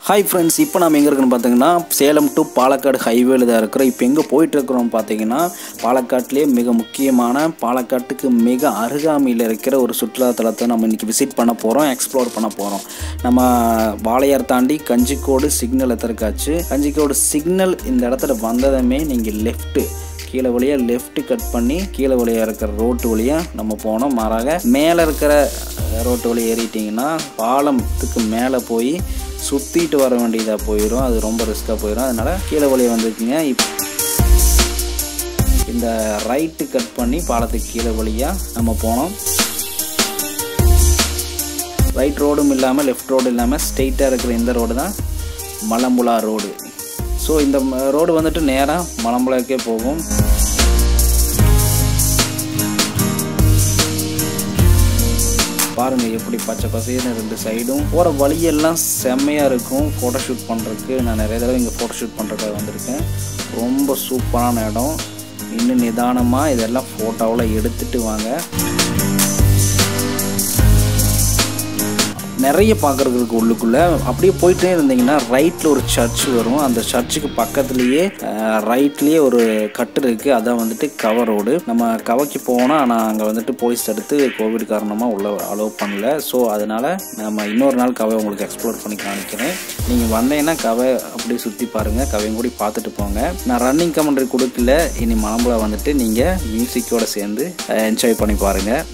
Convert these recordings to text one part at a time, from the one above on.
hi friends இப்போ நம்ம எங்கே இருக்குன்னு பார்த்தீங்கன்னா சேலம் டு பாலக்காடு ஹைவேல தான் இருக்கிறோம் இப்போ எங்கே போயிட்டு இருக்கிறோம் பார்த்தீங்கன்னா பாலக்காட்டிலே மிக முக்கியமான பாலக்காட்டுக்கு மிக அருகாமையில் இருக்கிற ஒரு சுற்றுலாத்தலத்தை நம்ம இன்றைக்கி விசிட் பண்ண போகிறோம் எக்ஸ்ப்ளோர் பண்ண போகிறோம் நம்ம வாளையார் தாண்டி கஞ்சிக்கோடு சிக்னல் எத்திருக்காச்சு கஞ்சிக்கோடு சிக்னல் இந்த இடத்துல வந்ததுமே நீங்கள் லெஃப்ட்டு கீழே வழியாக லெஃப்ட் கட் பண்ணி கீழே வழியாக இருக்கிற ரோட்டு வழியாக நம்ம போனோம் மாறாக மேலே இருக்கிற ரோட்டு வழி ஏறிட்டிங்கன்னா பாலத்துக்கு மேலே போய் சுற்றிட்டு வர வேண்டியதாக போயிடும் அது ரொம்ப ரிஸ்க்காக போயிடும் அதனால் கீழே வழியை வந்துருக்குங்க இப் இந்த ரைட்டு கட் பண்ணி பாலத்துக்கு கீழே வழியாக நம்ம போனோம் ரைட் ரோடும் இல்லாமல் லெஃப்ட் ரோடு இல்லாமல் ஸ்ட்ரெயிட்டாக இருக்கிற இந்த ரோடு தான் மலம்புலா ரோடு ஸோ இந்த ரோடு வந்துட்டு நேராக மலம்புலாக்கே போகும் பாருங்கள் எப்படி பச்சை பசேன்னு ரெண்டு சைடும் போகிற வழியெல்லாம் செம்மையாக இருக்கும் ஃபோட்டோ ஷூட் பண்ணுறதுக்கு நான் நிறைய தடவை இங்கே ஃபோட்டோ ஷூட் பண்ணுறதுக்காக வந்திருக்கேன் ரொம்ப சூப்பரான இடம் இன்னும் நிதானமாக இதெல்லாம் ஃபோட்டோவில் எடுத்துகிட்டு வாங்க நிறைய பார்க்குறதுக்கு உள்ளுக்குள்ளே அப்படியே போயிட்டே இருந்தீங்கன்னா ரைட்டில் ஒரு சர்ச் வரும் அந்த சர்ச்சுக்கு பக்கத்துலேயே ரைட்லேயே ஒரு கட்டு இருக்குது அதான் வந்துட்டு கவர் ரோடு நம்ம கவைக்கு போனால் ஆனால் அங்கே வந்துட்டு போலீஸ் தடுத்து கோவிட் காரணமாக உள்ள அலோவ் பண்ணல ஸோ அதனால் நம்ம இன்னொரு நாள் கவை உங்களுக்கு எக்ஸ்ப்ளோர் பண்ணி காமிக்கிறேன் நீங்கள் வந்தீங்கன்னா கவை அப்படியே சுற்றி பாருங்கள் கவையும் கூட பார்த்துட்டு போங்க நான் ரன்னிங் கமெண்ட்ரி கொடுக்கல இனி மலம்புல வந்துட்டு நீங்கள் மியூசிக்கோடு சேர்ந்து என்ஜாய் பண்ணி பாருங்கள்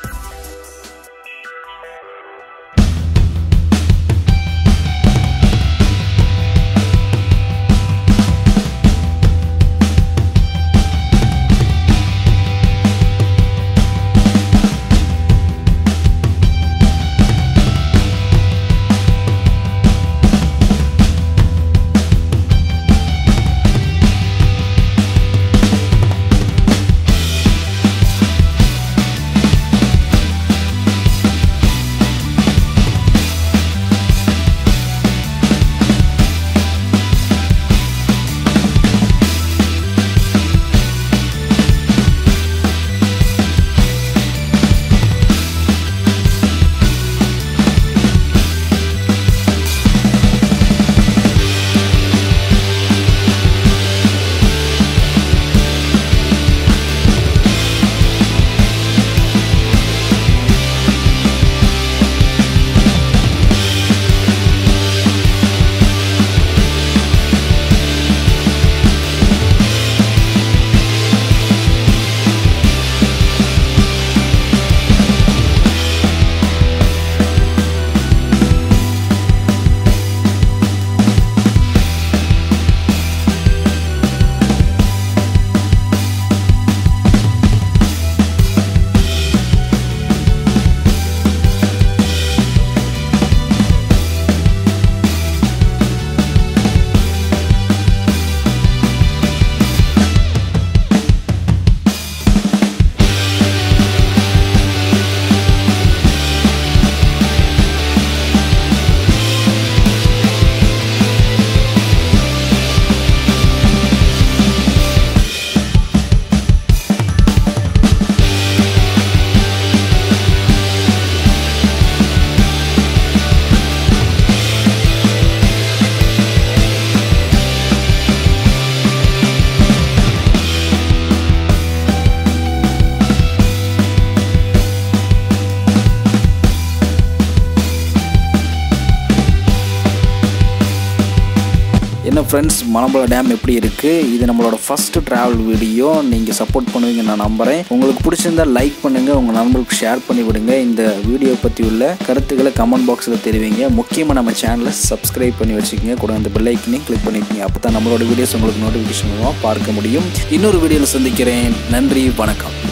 என்ன ஃப்ரெண்ட்ஸ் மலம்புழா டேம் எப்படி இருக்குது இது நம்மளோட ஃபஸ்ட்டு ட்ராவல் வீடியோ நீங்கள் சப்போர்ட் பண்ணுவீங்க நான் நம்புகிறேன் உங்களுக்கு பிடிச்சிருந்தா லைக் பண்ணுங்கள் உங்கள் நண்பர்களுக்கு ஷேர் பண்ணி விடுங்க இந்த வீடியோ பற்றி உள்ள கருத்துக்களை கமெண்ட் பாக்ஸில் தெரிவிங்க முக்கியமாக நம்ம சேனலை சப்ஸ்கிரைப் பண்ணி வச்சுக்கோங்க கூட அந்த பெல்லைக்கனையும் கிளிக் பண்ணிக்கோங்க அப்போ தான் நம்மளோட வீடியோஸ் உங்களுக்கு நோட்டிஃபிகேஷன் மூலமாக பார்க்க முடியும் இன்னொரு வீடியோவில் சந்திக்கிறேன் நன்றி வணக்கம்